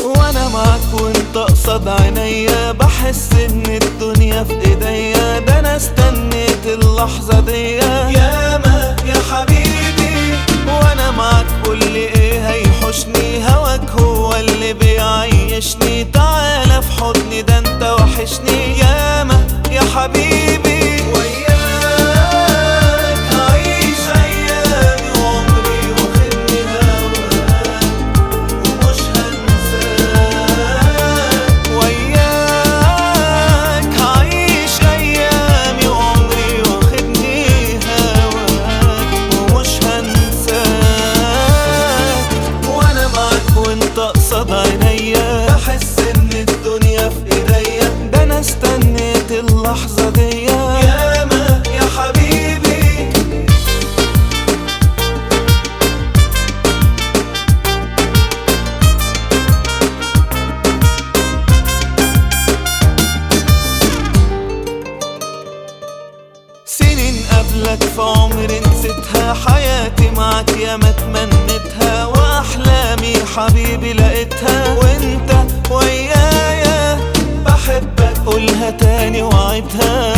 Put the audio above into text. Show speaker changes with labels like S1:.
S1: وانا معاك وانت قصاد عينيا بحس ان الدنيا في ايديا ده انا استنيت اللحظة دي ياما يا حبيبي وانا معاك قول لي ايه هيحوشني هواك هو اللي بيعيشني تعالى في حضني ده انت وحشني ياما يا حبيبي وياك هعيش ايامي وعمري واخدني هواك ومش هنساك وياك هعيش ايامي وعمري واخدني هواك ومش هنساك وانا معاك وانت قصاد عينيا بحس ان الدنيا في ايديا ده انا استنيت اللحظة دي ياما يا حبيبي سنين قبلك في عمري نسيتها حياتي معاك يا ما تمنيتها واحلامي حبيبي لقيتها وانت ويايا بحبك قولها تاني وعدها